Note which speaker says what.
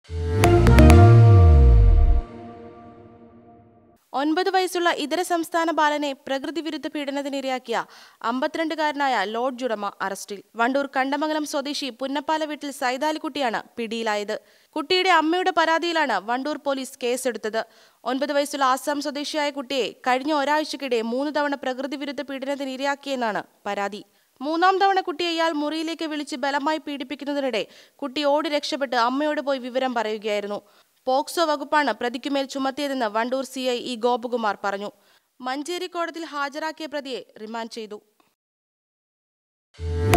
Speaker 1: ഒൻപത് വയസ്സുള്ള ഇതര സംസ്ഥാന ബാലനെ പ്രകൃതി വിരുദ്ധ പീഡനത്തിനിരയാക്കിയ അമ്പത്തിരണ്ടുകാരനായ ലോഡ്ജ് ഉടമ അറസ്റ്റിൽ വണ്ടൂർ കണ്ടമംഗലം സ്വദേശി പുന്നപ്പാല വീട്ടിൽ സൈതാലിക്കുട്ടിയാണ് പിടിയിലായത് കുട്ടിയുടെ അമ്മയുടെ പരാതിയിലാണ് വണ്ടൂർ പോലീസ് കേസെടുത്തത് ഒൻപത് വയസ്സുള്ള ആസാം സ്വദേശിയായ കുട്ടിയെ കഴിഞ്ഞ ഒരാഴ്ചക്കിടെ മൂന്ന് തവണ പ്രകൃതി വിരുദ്ധ പീഡനത്തിന് ഇരയാക്കിയെന്നാണ് പരാതി മൂന്നാം തവണ കുട്ടിയെ ഇയാൾ മുറിയിലേക്ക് വിളിച്ച് ബലമായി പീഡിപ്പിക്കുന്നതിനിടെ കുട്ടി ഓടി രക്ഷപ്പെട്ട് അമ്മയോട് പോയി വിവരം പറയുകയായിരുന്നു പോക്സോ വകുപ്പാണ് പ്രതിക്കുമേൽ ചുമത്തിയതെന്ന് Wandoor C I E Gopakumar പറഞ്ഞു മഞ്ചേരി കോടതിയിൽ ഹാജരാക്കിയ പ്രതിയെ റിമാൻഡ് ചെയ്തു